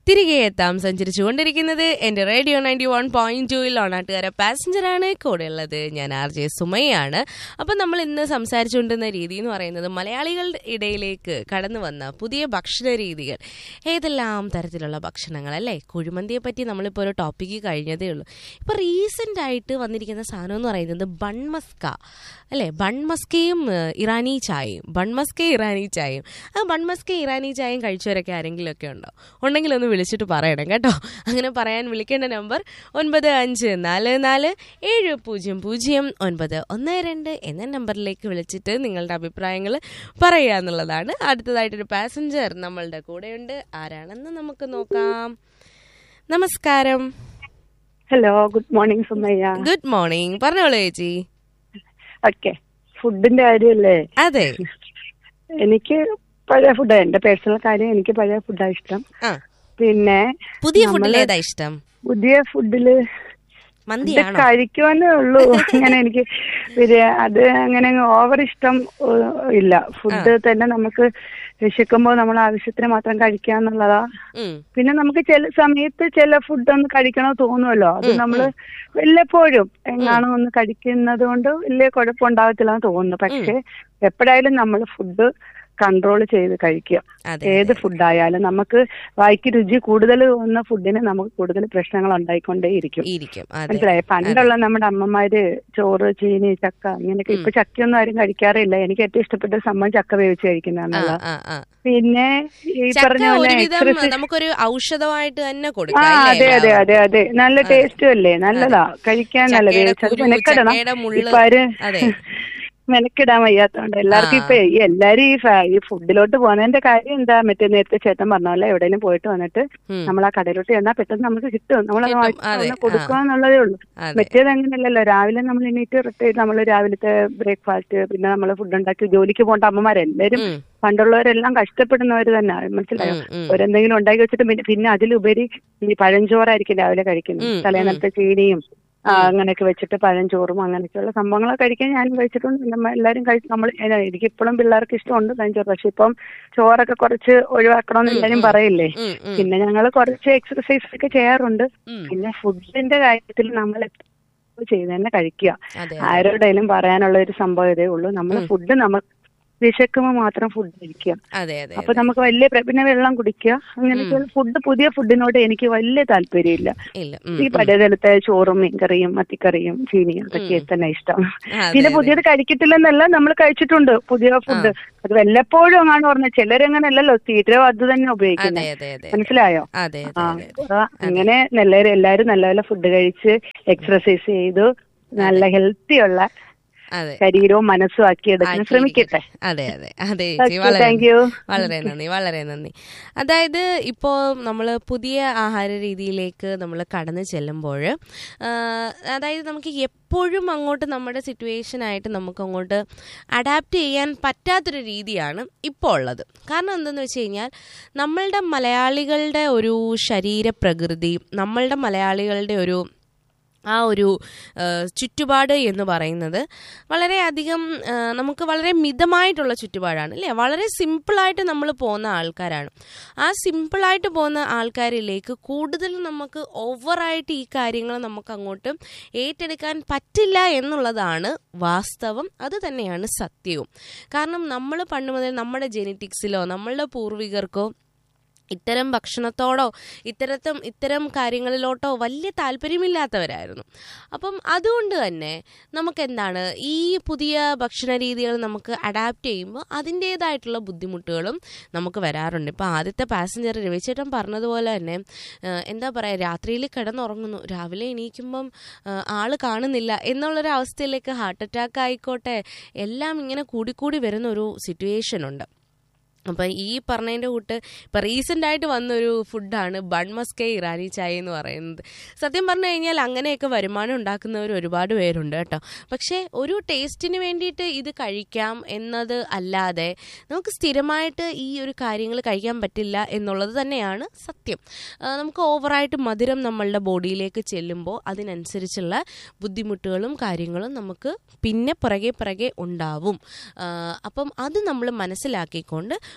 തിരികെ എത്താം സഞ്ചരിച്ചുകൊണ്ടിരിക്കുന്നത് എന്റെ റേഡിയോ നയൻറ്റി വൺ പോയിന്റ് ടൂയിൽ ഓണാട്ടുകാര പാസഞ്ചറാണ് കൂടെയുള്ളത് ഞാൻ ആർ ജെ സുമയാണ് അപ്പം നമ്മൾ ഇന്ന് സംസാരിച്ചുകൊണ്ടിരുന്ന രീതി എന്ന് പറയുന്നത് മലയാളികളുടെ ഇടയിലേക്ക് കടന്നു വന്ന പുതിയ ഭക്ഷണ രീതികൾ ഏതെല്ലാം തരത്തിലുള്ള ഭക്ഷണങ്ങൾ അല്ലേ കുഴിമന്തിയെ പറ്റി നമ്മളിപ്പോൾ ഒരു ടോപ്പിക്ക് കഴിഞ്ഞതേ ഉള്ളൂ ഇപ്പോൾ റീസെൻ്റ് ആയിട്ട് വന്നിരിക്കുന്ന സാധനം എന്ന് പറയുന്നത് ബൺമസ്ക അല്ലേ ബൺമസ്കയും ഏഹ്, ഇറാനി ചായയും ബൺമസ്ക ഇറാനി ചായയും ആ ബൺമസ്ക ഇറാനി ചായയും കഴിച്ചവരൊക്കെ ആരെങ്കിലും ഒക്കെ ഉണ്ടോ ഉണ്ടെങ്കിൽ ഒന്ന് വിളിച്ചിട്ട് പറയണം കേട്ടോ അങ്ങനെ പറയാൻ വിളിക്കേണ്ട നമ്പർ ഒൻപത് അഞ്ച് നാല് നാല് ഏഴ് പൂജ്യം പൂജ്യം ഒൻപത് ഒന്ന് രണ്ട് എന്ന നമ്പറിലേക്ക് വിളിച്ചിട്ട് നിങ്ങളുടെ അഭിപ്രായങ്ങൾ പറയുക എന്നുള്ളതാണ് അടുത്തതായിട്ടൊരു പാസഞ്ചർ നമ്മളുടെ കൂടെയുണ്ട് ആരാണെന്ന് നമുക്ക് നോക്കാം നമസ്കാരം hello good morning Sumayya good morning പറഞ്ഞോളൂ ചേച്ചി ഓക്കെ ഫുഡിന്റെ കാര്യമല്ലേ അതെ എനിക്ക് പഴയ ഫുഡ് എന്റെ പേഴ്സണൽ കാര്യം എനിക്ക് പഴയ ഫുഡാ ഇഷ്ടം ആ പിന്നെ പുതിയ നമ്മള് ഫുഡിൽ ഏതാ ഇഷ്ടം പുതിയ ഫുഡില് ഇത് മന്തിയാണോ കഴിക്കുവാനേ ഉള്ളൂ അങ്ങനെ എനിക്ക് പിന്നെ അത് അങ്ങനെ ഓവർ ഇഷ്ടം ഏഹ്, ഇല്ല ഫുഡ് തന്നെ നമുക്ക് വിശക്കുമ്പോൾ നമ്മൾ ആവശ്യത്തിന് മാത്രം കഴിക്കുക എന്നുള്ളതാ ഉം. പിന്നെ നമുക്ക് ചില സമയത്ത് ചില ഫുഡ് ഒന്ന് കഴിക്കണോ തോന്നുമല്ലോ അത് നമ്മൾ വല്ലപ്പോഴും എങ്ങാനും ഒന്ന് കഴിക്കുന്നത് കൊണ്ട് വലിയ കുഴപ്പമുണ്ടാകത്തില്ല എന്ന് തോന്നുന്നു പക്ഷെ എപ്പോഴായാലും നമ്മൾ ഫുഡ് കൺട്രോൾ ചെയ്ത് കഴിക്കുക അതെ ഏത് ഫുഡായാലും നമുക്ക് വായിക്ക് രുചി കൂടുതൽ തോന്നുന്ന ഫുഡിന് നമുക്ക് കൂടുതൽ പ്രശ്നങ്ങൾ ഉണ്ടായിക്കൊണ്ടേയിരിക്കും ഇരിക്കും അതെ മനസ്സിലായി പണ്ടുള്ള നമ്മുടെ അമ്മമാര് ചോറ് ചീനി ചക്ക ഇങ്ങനെയൊക്കെ ഇപ്പൊ ചക്കയൊന്നും ആരും കഴിക്കാറില്ല എനിക്ക് ഏറ്റവും ഇഷ്ടപ്പെട്ട സംഭവം ചക്ക വേവിച്ച് ആ കഴിക്കുന്നതാണല്ലോ ആ ആ പിന്നെ ഈ ചക്ക പറഞ്ഞ പോലെ ഒരുവിധം exercise- നമുക്കൊരു ഔഷധമായിട്ട് തന്നെ ആ കൊടുക്കാം അതെ അല്ലേ അതെ അതെ അതെ നല്ല ടേസ്റ്റും അല്ലേ നല്ലതാ കഴിക്കാൻ നല്ല ചക്കയുടെ വേവിച്ചത് കുരു, മെനക്കെടണം ചക്കയുടെ മുള്ള്. ഇപ്പൊ ആര് അതെ. മെനക്കിടാൻ വയ്യാത്തോണ്ട് എല്ലാവർക്കും ആ. ഇപ്പൊ ഈ എല്ലാരും ഈ ഫ- ഈ ഫുഡിലോട്ട് പോകുന്നതിന്റെ കാര്യം എന്താ മറ്റേ നേരത്തെ ചേട്ടൻ പറഞ്ഞ പോലെ എവിടെയെങ്കിലും പോയിട്ട് വന്നിട്ട് ഉം. നമ്മൾ ആ കടയിലോട്ട് ചെന്നാൽ പെട്ടെന്ന് നമുക്ക് കിട്ടും നമ്മളത് കിട്ടും, വാങ്ങിച്ച് അതെ, ഒന്ന് ആ. കൊടുക്കുക എന്നുള്ളതേ ഉള്ളൂ അതെ. മറ്റേത് അങ്ങനെയല്ലല്ലോ രാവിലെ നമ്മൾ എണീറ്റ് റിട്ടയർ നമ്മൾ രാവിലത്തെ ബ്രേക്ക്ഫാസ്റ്റ് പിന്നെ നമ്മൾ ഫുഡ് ഉണ്ടാക്കി ജോലിക്ക് പോകേണ്ട അമ്മമാരെല്ലാരും ഉം. പണ്ടുള്ളവരെല്ലാം കഷ്ടപ്പെടുന്നവർ തന്നെ മനസ്സിലായോ ഉം, ഉം. ഒരെന്തെങ്കിലും ഉണ്ടാക്കി വെച്ചിട്ട് പിന്നെ പിന്നെ അതിലുപരി ഈ പഴഞ്ചോറായിരിക്കും രാവിലെ കഴിക്കുന്നത് ഉം, തലേന്നത്തെ ചീനിയും ആ, അങ്ങനെയൊക്കെ വെച്ചിട്ട് പഴഞ്ചോറും അങ്ങനെയൊക്കെയുള്ള സംഭവങ്ങളൊക്കെ കഴിക്കാൻ ഞാനും കഴിച്ചിട്ടുണ്ട് പിന്നെ നമ്മ എല്ലാവരും കഴിച്ച് നമ്മൾ എനിക്ക് ഇപ്പോഴും പിള്ളേർക്ക് ഇഷ്ടമുണ്ട് പഴഞ്ചോറ് പക്ഷെ ഇപ്പം ചോറൊക്കെ കുറച്ച് ഒഴിവാക്കണമെന്ന് എല്ലാവരും പറയില്ലേ ഉം, ഉം. പിന്നെ ഞങ്ങൾ കുറച്ച് എക്സർസൈസ് ഒക്കെ ചെയ്യാറുണ്ട് ഉം. പിന്നെ ഫുഡിന്റെ കാര്യത്തിൽ നമ്മൾ ചെയ്ത് തന്നെ കഴിക്കുക അതെ ആരോടെങ്കിലും പറയാനുള്ള ഒരു സംഭവം ഇതേ ഉള്ളൂ നമ്മൾ ഫുഡ് നമുക്ക് വിശക്കുമ്പോൾ മാത്രം ഫുഡ് കഴിക്കുക അതെ അതെ അപ്പൊ നമുക്ക് വലിയ പ്ര- പിന്നെ വെള്ളം കുടിക്കുക അങ്ങനെയൊക്കെയുള്ള ഫുഡ് പുതിയ ഫുഡിനോട് എനിക്ക് വലിയ താല്പര്യമില്ല ഇല്ല ഉം, ഈ പഴയതലത്തെ ചോറും മീൻകറിയും മത്തിക്കറിയും ചീനിയും അതൊക്കെ തന്നെ ഇഷ്ടം അതെ, പിന്നെ അതെ. പുതിയത് കഴിക്കത്തില്ലെന്നല്ല നമ്മൾ കഴിച്ചിട്ടുണ്ട് പുതിയ ഫുഡ് അത് വല്ലപ്പോഴും അങ്ങനെ പറഞ്ഞ ചിലരങ്ങനല്ലല്ലോ തീരെ അത് തന്നെ അതെ ഉപയോഗിക്കുന്നത് അതെ അതെ മനസ്സിലായോ അതെ ആ അതെ അതെ അപ്പൊ അങ്ങനെ എല്ലാവരും എല്ലാവരും നല്ല നല്ല ഫുഡ് കഴിച്ച് എക്സർസൈസ് ചെയ്തു നല്ല ഹെൽത്തി ഉള്ള അതെ ശരീരവും മനസ്സും ആക്കി എടുക്കാൻ ശ്രമിക്കട്ടെ അതെ അതെ അതെ ചേച്ചി Okay, വളരെ thank you. വളരെ നന്ദി വളരെ നന്ദി അതായത് ഇപ്പോൾ നമ്മൾ പുതിയ ആഹാര രീതിയിലേക്ക് നമ്മൾ കടന്നു ചെല്ലുമ്പോൾ അതായത് നമുക്ക് എപ്പോഴും അങ്ങോട്ട് നമ്മുടെ സിറ്റുവേഷനായിട്ട് നമുക്ക് അങ്ങോട്ട് അഡാപ്റ്റ് ചെയ്യാൻ പറ്റാത്തൊരു രീതിയാണ് ഇപ്പോൾ ഉള്ളത് കാരണം എന്തെന്ന് വെച്ച് കഴിഞ്ഞാൽ നമ്മളുടെ മലയാളികളുടെ ഒരു ശരീരപ്രകൃതി നമ്മളുടെ മലയാളികളുടെ ഒരു ആ ഒരു ആ, ചുറ്റുപാട് എന്ന് പറയുന്നത് വളരെയധികം ആ, നമുക്ക് വളരെ മിതമായിട്ടുള്ള ചുറ്റുപാടാണ് അല്ലേ വളരെ സിമ്പിളായിട്ട് നമ്മൾ പോകുന്ന ആൾക്കാരാണ് ആ സിമ്പിളായിട്ട് പോകുന്ന ആൾക്കാരിലേക്ക് കൂടുതൽ നമുക്ക് ഓവറായിട്ട് ഈ കാര്യങ്ങൾ നമുക്ക് അങ്ങോട്ട് ഏറ്റെടുക്കാൻ പറ്റില്ല എന്നുള്ളതാണ് വാസ്തവം അത് തന്നെയാണ് സത്യവും കാരണം നമ്മൾ പണ്ട് മുതൽ നമ്മുടെ ജെനറ്റിക്സിലോ നമ്മളുടെ പൂർവികർക്കോ ഇത്തരം ഭക്ഷണത്തോടോ ഇത്തരത്തും ഇത്തരം കാര്യങ്ങളിലോട്ടോ വലിയ താല്പര്യമില്ലാത്തവരായിരുന്നു അപ്പം അതുകൊണ്ട് തന്നെ നമുക്ക് എന്താണ് ഈ പുതിയ ഭക്ഷണ രീതികൾ നമുക്ക് അഡാപ്റ്റ് ചെയ്യുമ്പോൾ അതിൻ്റേതായിട്ടുള്ള ബുദ്ധിമുട്ടുകളും നമുക്ക് വരാറുണ്ട് ഇപ്പോൾ ആദ്യത്തെ പാസഞ്ചർ രവിചേട്ടൻ പറഞ്ഞതുപോലെ തന്നെ ആ, എന്താ പറയുക രാത്രിയിൽ കിടന്നുറങ്ങുന്നു രാവിലെ എണീക്കുമ്പം ആ, ആള് കാണുന്നില്ല എന്നുള്ളൊരു അവസ്ഥയിലേക്ക് ഹാർട്ട് അറ്റാക്ക് ആയിക്കോട്ടെ എല്ലാം ഇങ്ങനെ കൂടിക്കൂടി വരുന്ന ഒരു സിറ്റുവേഷൻ ഉണ്ട് അപ്പം ഈ പറഞ്ഞതിൻ്റെ കൂട്ട് ഇപ്പം റീസെൻ്റ് ആയിട്ട് വന്നൊരു ഫുഡാണ് ബൺമസ്കെ ഇറാനി ചായ എന്ന് പറയുന്നത് സത്യം പറഞ്ഞു കഴിഞ്ഞാൽ അങ്ങനെയൊക്കെ വരുമാനം ഉണ്ടാക്കുന്നവർ ഒരുപാട് പേരുണ്ട് കേട്ടോ പക്ഷേ ഒരു ടേസ്റ്റിന് വേണ്ടിയിട്ട് ഇത് കഴിക്കാം എന്നത് അല്ലാതെ നമുക്ക് സ്ഥിരമായിട്ട് ഈ ഒരു കാര്യങ്ങൾ കഴിക്കാൻ പറ്റില്ല എന്നുള്ളത് തന്നെയാണ് സത്യം ആ, നമുക്ക് ഓവറായിട്ട് മധുരം നമ്മളുടെ ബോഡിയിലേക്ക് ചെല്ലുമ്പോൾ അതിനനുസരിച്ചുള്ള ബുദ്ധിമുട്ടുകളും കാര്യങ്ങളും നമുക്ക് പിന്നെ പുറകെ പുറകെ ഉണ്ടാവും ആ, അപ്പം അത് നമ്മൾ മനസ്സിലാക്കിക്കൊണ്ട്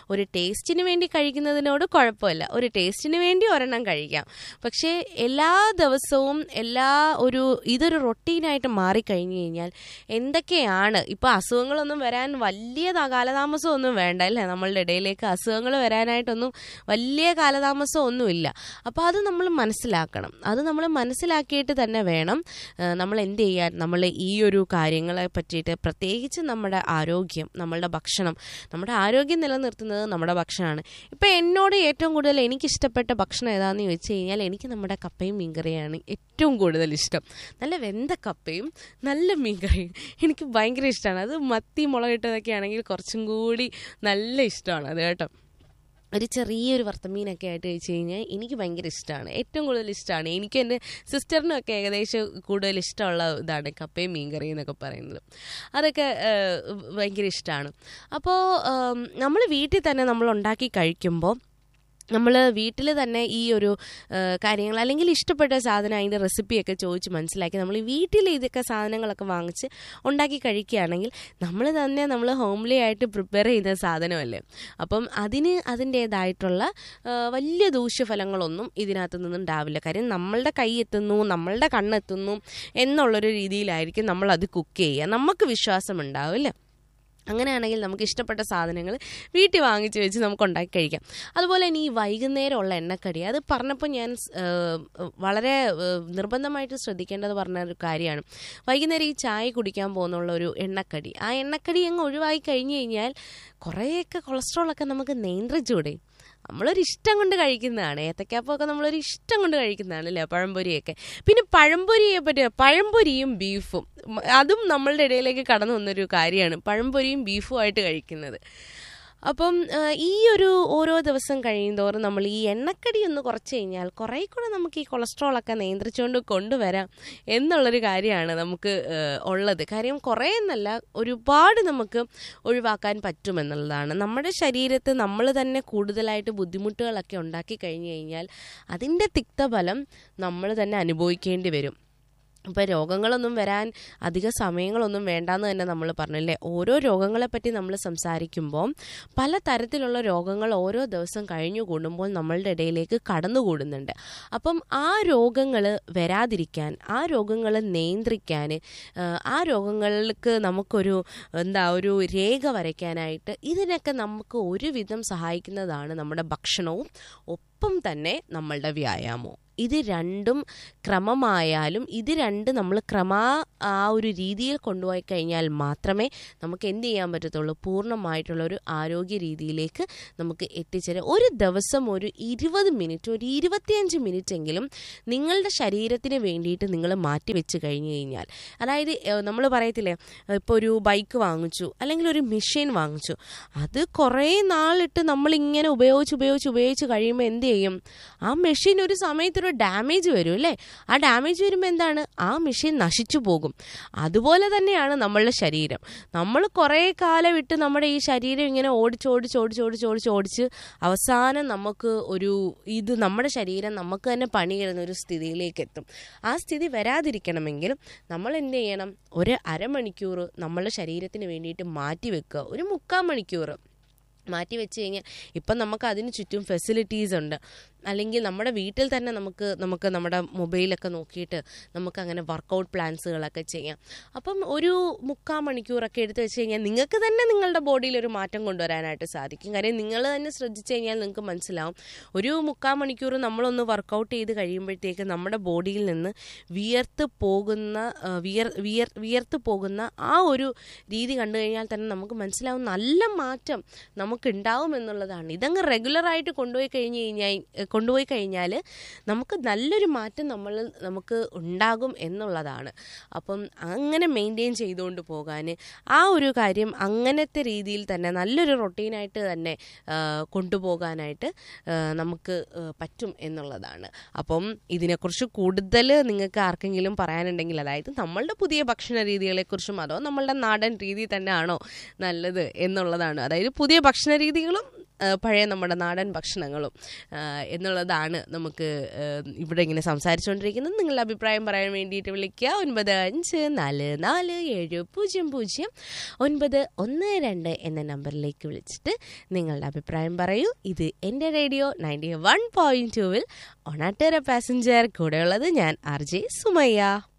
ഒരു ടേസ്റ്റിന് വേണ്ടി കഴിക്കുന്നതിനോട് കുഴപ്പമില്ല ഒരു ടേസ്റ്റിന് വേണ്ടി ഒരെണ്ണം കഴിക്കാം പക്ഷേ എല്ലാ ദിവസവും എല്ലാ ഒരു ഇതൊരു റൊട്ടീനായിട്ട് മാറിക്കഴിഞ്ഞു കഴിഞ്ഞാൽ എന്തൊക്കെയാണ് ഇപ്പോൾ അസുഖങ്ങളൊന്നും വരാൻ വലിയ ത- കാലതാമസമൊന്നും വേണ്ട അല്ലേ നമ്മളുടെ ഇടയിലേക്ക് അസുഖങ്ങൾ വരാനായിട്ടൊന്നും വലിയ കാലതാമസം ഒന്നുമില്ല അപ്പോൾ അത് നമ്മൾ മനസ്സിലാക്കണം അത് നമ്മൾ മനസ്സിലാക്കിയിട്ട് തന്നെ വേണം ആ, നമ്മൾ എന്ത് ചെയ്യാൻ നമ്മൾ ഈ ഒരു കാര്യങ്ങളെ പറ്റിയിട്ട് പ്രത്യേകിച്ച് നമ്മുടെ ആരോഗ്യം നമ്മളുടെ ഭക്ഷണം നമ്മുടെ ആരോഗ്യം നിലനിർത്തുന്നത് നമ്മുടെ ഭക്ഷണമാണ് ഇപ്പം എന്നോട് ഏറ്റവും കൂടുതൽ എനിക്കിഷ്ടപ്പെട്ട ഭക്ഷണം ഏതാണെന്ന് ചോദിച്ചു കഴിഞ്ഞാൽ എനിക്ക് നമ്മുടെ കപ്പയും മീൻകറിയാണ് ഏറ്റവും കൂടുതൽ ഇഷ്ടം നല്ല വെന്ത കപ്പയും നല്ല മീൻകറിയും എനിക്ക് ഭയങ്കര ഇഷ്ടമാണ് അത് മത്തി മുളകിട്ടതൊക്കെ ആണെങ്കിൽ കുറച്ചും കൂടി നല്ല ഇഷ്ടമാണ് അത് കേട്ടോ ഒരു ചെറിയൊരു വറുത്തമീനൊക്കെ ആയിട്ട് കഴിച്ച് കഴിഞ്ഞാൽ എനിക്ക് ഭയങ്കര ഇഷ്ടമാണ് ഏറ്റവും കൂടുതൽ ഇഷ്ടമാണ് എനിക്ക് എൻ്റെ സിസ്റ്ററിനും ഒക്കെ ഏകദേശം കൂടുതൽ ഇഷ്ടമുള്ള ഇതാണ് കപ്പയും മീൻകറി എന്നൊക്കെ പറയുന്നത് അതൊക്കെ ഏഹ്, ഭയങ്കര ഇഷ്ടമാണ് അപ്പോൾ നമ്മൾ വീട്ടിൽ തന്നെ നമ്മൾ ഉണ്ടാക്കി കഴിക്കുമ്പോൾ നമ്മൾ വീട്ടിൽ തന്നെ ഈ ഒരു ഏഹ്, കാര്യങ്ങൾ അല്ലെങ്കിൽ ഇഷ്ടപ്പെട്ട സാധനം അതിൻ്റെ റെസിപ്പിയൊക്കെ ചോദിച്ച് മനസ്സിലാക്കി നമ്മൾ വീട്ടിൽ ഇതൊക്കെ സാധനങ്ങളൊക്കെ വാങ്ങിച്ച് ഉണ്ടാക്കി കഴിക്കുകയാണെങ്കിൽ നമ്മൾ തന്നെ നമ്മൾ ഹോംലി ആയിട്ട് പ്രിപ്പയർ ചെയ്യുന്ന സാധനമല്ലേ അപ്പം അതിന് അതിൻ്റേതായിട്ടുള്ള ഏഹ്, വലിയ ദൂഷ്യഫലങ്ങളൊന്നും ഇതിനകത്ത് നിന്നും ഉണ്ടാവില്ല കാര്യം നമ്മളുടെ കൈ എത്തുന്നു നമ്മളുടെ കണ്ണെത്തുന്നു എന്നുള്ളൊരു രീതിയിലായിരിക്കും നമ്മൾ അത് കുക്ക് ചെയ്യുക നമുക്ക് വിശ്വാസം ഉണ്ടാവില്ല അങ്ങനെയാണെങ്കിൽ നമുക്ക് ഇഷ്ടപ്പെട്ട സാധനങ്ങൾ വീട്ടിൽ വാങ്ങിച്ച് വെച്ച് നമുക്ക് ഉണ്ടാക്കി കഴിക്കാം അതുപോലെ തന്നെ ഈ വൈകുന്നേരമുള്ള എണ്ണക്കടി അത് പറഞ്ഞപ്പോൾ ഞാൻ സ്- ഏഹ് വളരെ ഏഹ് നിർബന്ധമായിട്ട് ശ്രദ്ധിക്കേണ്ടത് പറഞ്ഞ ഒരു കാര്യമാണ് വൈകുന്നേരം ഈ ചായ കുടിക്കാൻ പോകുന്നുള്ള ഒരു എണ്ണക്കടി ആ എണ്ണക്കടി അങ്ങ് ഒഴിവായി കഴിഞ്ഞ് കഴിഞ്ഞാൽ കുറേയൊക്കെ കൊളസ്ട്രോളൊക്കെ നമുക്ക് നിയന്ത്രിച്ചുകൂടെ നമ്മളൊരു ഇഷ്ടം കൊണ്ട് കഴിക്കുന്നതാണ് ഏത്തക്കാപ്പമൊക്കെ നമ്മളൊരു ഇഷ്ടം കൊണ്ട് കഴിക്കുന്നതാണ് അല്ലേ പഴംപൊരിയൊക്കെ പിന്നെ പഴംപൊരിയെ പറ്റി പഴംപൊരിയും ബീഫും മ- അതും നമ്മളുടെ ഇടയിലേക്ക് കടന്നു വന്നൊരു കാര്യമാണ് പഴംപൊരിയും ബീഫുമായിട്ട് കഴിക്കുന്നത് അപ്പം ആ, ഈ ഒരു ഓരോ ദിവസം കഴിയുന്തോറും നമ്മൾ ഈ എണ്ണക്കടി ഒന്ന് കുറച്ച് കഴിഞ്ഞാൽ കുറേ കൂടെ നമുക്ക് ഈ കൊളസ്ട്രോളൊക്കെ നിയന്ത്രിച്ചുകൊണ്ട് കൊണ്ടുവരാം എന്നുള്ളൊരു കാര്യമാണ് നമുക്ക് ആ, ഉള്ളത് കാര്യം കുറേ എന്നല്ല ഒരുപാട് നമുക്ക് ഒഴിവാക്കാൻ പറ്റുമെന്നുള്ളതാണ് നമ്മുടെ ശരീരത്ത് നമ്മൾ തന്നെ കൂടുതലായിട്ട് ബുദ്ധിമുട്ടുകളൊക്കെ ഉണ്ടാക്കി കഴിഞ്ഞു കഴിഞ്ഞാൽ അതിൻ്റെ തിക്തഫലം നമ്മൾ തന്നെ അനുഭവിക്കേണ്ടി വരും ഇപ്പം രോഗങ്ങളൊന്നും വരാൻ അധിക സമയങ്ങളൊന്നും വേണ്ടാന്ന് തന്നെ നമ്മൾ പറഞ്ഞല്ലേ ഓരോ രോഗങ്ങളെപ്പറ്റി നമ്മൾ സംസാരിക്കുമ്പോൾ പല തരത്തിലുള്ള രോഗങ്ങൾ ഓരോ ദിവസം കഴിഞ്ഞു കൂടുമ്പോൾ നമ്മളുടെ ഇടയിലേക്ക് കടന്നുകൂടുന്നുണ്ട് അപ്പം ആ രോഗങ്ങൾ വരാതിരിക്കാൻ ആ രോഗങ്ങൾ നിയന്ത്രിക്കാൻ ആ, ആ രോഗങ്ങൾക്ക് നമുക്കൊരു എന്താ ഒരു രേഖ വരയ്ക്കാനായിട്ട് ഇതിനൊക്കെ നമുക്ക് ഒരുവിധം സഹായിക്കുന്നതാണ് നമ്മുടെ ഭക്ഷണവും ഒപ്പം തന്നെ നമ്മളുടെ വ്യായാമവും ഇത് രണ്ടും ക്രമമായാലും ഇത് രണ്ട് നമ്മൾ ക്രമാ ആ ഒരു രീതിയിൽ കൊണ്ടുപോയി കഴിഞ്ഞാൽ മാത്രമേ നമുക്ക് എന്ത് ചെയ്യാൻ പറ്റത്തുള്ളൂ പൂർണ്ണമായിട്ടുള്ള ഒരു ആരോഗ്യ രീതിയിലേക്ക് നമുക്ക് എത്തിച്ചേരാം ഒരു ദിവസം ഒരു ഇരുപത് മിനിറ്റ് ഒരു ഇരുപത്തിയഞ്ച് മിനിറ്റ് എങ്കിലും നിങ്ങളുടെ ശരീരത്തിന് വേണ്ടിയിട്ട് നിങ്ങൾ മാറ്റി വെച്ച് കഴിഞ്ഞു കഴിഞ്ഞാൽ അതായത് നമ്മൾ പറയത്തില്ലേ ഇപ്പോൾ ഒരു ബൈക്ക് വാങ്ങിച്ചു അല്ലെങ്കിൽ ഒരു മെഷീൻ വാങ്ങിച്ചു അത് കുറേ നാളിട്ട് നമ്മളിങ്ങനെ ഉപയോഗിച്ച് ഉപയോഗിച്ച് ഉപയോഗിച്ച് കഴിയുമ്പോൾ എന്ത് ചെയ്യും ആ മെഷീൻ ഒരു സമയത്തൊരു ഡാമേജ് വരും അല്ലേ ആ ഡാമേജ് വരുമ്പോൾ എന്താണ് ആ മെഷീൻ നശിച്ചു പോകും അതുപോലെ തന്നെയാണ് നമ്മളുടെ ശരീരം നമ്മൾ കുറേ കാലം ഇട്ട് നമ്മുടെ ഈ ശരീരം ഇങ്ങനെ ഓടിച്ച് ഓടിച്ച് ഓടിച്ച് ഓടിച്ച് ഓടിച്ച് ഓടിച്ച് അവസാനം നമുക്ക് ഒരു ഇത് നമ്മുടെ ശരീരം നമുക്ക് തന്നെ പണിയിടുന്ന ഒരു സ്ഥിതിയിലേക്ക് എത്തും ആ സ്ഥിതി വരാതിരിക്കണമെങ്കിൽ നമ്മൾ എന്ത് ചെയ്യണം ഒരു അരമണിക്കൂർ നമ്മളുടെ ശരീരത്തിന് വേണ്ടിയിട്ട് മാറ്റി വെക്കുക ഒരു മുക്കാൽ മണിക്കൂർ മാറ്റി വെച്ച് കഴിഞ്ഞാൽ ഇപ്പം നമുക്ക് അതിന് ചുറ്റും ഫെസിലിറ്റീസ് ഉണ്ട് അല്ലെങ്കിൽ നമ്മുടെ വീട്ടിൽ തന്നെ നമുക്ക് നമുക്ക് നമ്മുടെ മൊബൈലൊക്കെ നോക്കിയിട്ട് നമുക്ക് അങ്ങനെ വർക്കൗട്ട് പ്ലാൻസുകളൊക്കെ ചെയ്യാം അപ്പം ഒരു മുക്കാൽ മണിക്കൂറൊക്കെ എടുത്ത് വെച്ച് കഴിഞ്ഞാൽ നിങ്ങൾക്ക് തന്നെ നിങ്ങളുടെ ബോഡിയിൽ ഒരു മാറ്റം കൊണ്ടുവരാനായിട്ട് സാധിക്കും കാര്യം നിങ്ങൾ തന്നെ ശ്രദ്ധിച്ചു കഴിഞ്ഞാൽ നിങ്ങൾക്ക് മനസ്സിലാവും ഒരു മുക്കാൽ മണിക്കൂർ നമ്മളൊന്ന് വർക്കൗട്ട് ചെയ്ത് കഴിയുമ്പോഴത്തേക്ക് നമ്മുടെ ബോഡിയിൽ നിന്ന് വിയർത്ത് പോകുന്ന ആ, വിയർ വിയർ വിയർത്ത് പോകുന്ന ആ ഒരു രീതി കണ്ടു കഴിഞ്ഞാൽ തന്നെ നമുക്ക് മനസ്സിലാവും നല്ല മാറ്റം നമുക്ക് ഉണ്ടാവും എന്നുള്ളതാണ് ഇതങ്ങ് റെഗുലറായിട്ട് കൊണ്ടുപോയി കഴിഞ്ഞ് കഴിഞ്ഞാൽ കൊണ്ടുപോയി കഴിഞ്ഞാൽ നമുക്ക് നല്ലൊരു മാറ്റം നമ്മൾ നമുക്ക് ഉണ്ടാകും എന്നുള്ളതാണ് അപ്പം അങ്ങനെ മെയിൻറ്റെയിൻ ചെയ്തുകൊണ്ട് പോകാൻ ആ ഒരു കാര്യം അങ്ങനത്തെ രീതിയിൽ തന്നെ നല്ലൊരു റൊട്ടീനായിട്ട് തന്നെ ആ, കൊണ്ടുപോകാനായിട്ട് ആ, നമുക്ക് ആ, പറ്റും എന്നുള്ളതാണ് അപ്പം ഇതിനെക്കുറിച്ച് കൂടുതൽ നിങ്ങൾക്ക് ആർക്കെങ്കിലും പറയാനുണ്ടെങ്കിൽ അതായത് നമ്മളുടെ പുതിയ ഭക്ഷണ രീതികളെക്കുറിച്ചും അതോ നമ്മളുടെ നാടൻ രീതി തന്നെയാണോ നല്ലത് എന്നുള്ളതാണ് അതായത് പുതിയ ഭക്ഷണ രീതികളും ആ, പഴയ നമ്മുടെ നാടൻ ഭക്ഷണങ്ങളും ആ, എന്നുള്ളതാണ് നമുക്ക് ആ, ഇവിടെ ഇങ്ങനെ സംസാരിച്ചുകൊണ്ടിരിക്കുന്നത് നിങ്ങളുടെ അഭിപ്രായം പറയാൻ വേണ്ടിയിട്ട് വിളിക്കുക ഒൻപത് അഞ്ച് നാല് നാല് ഏഴ് പൂജ്യം പൂജ്യം ഒൻപത് ഒന്ന് രണ്ട് എന്ന നമ്പറിലേക്ക് വിളിച്ചിട്ട് നിങ്ങളുടെ അഭിപ്രായം പറയൂ ഇത് എൻ്റെ റേഡിയോ നയൻറ്റി വൺ പോയിൻറ്റ് ടുവിൽ ഒണാട്ടേര പാസഞ്ചർ കൂടെയുള്ളത് ഞാൻ ആർ ജെ സുമയ്യ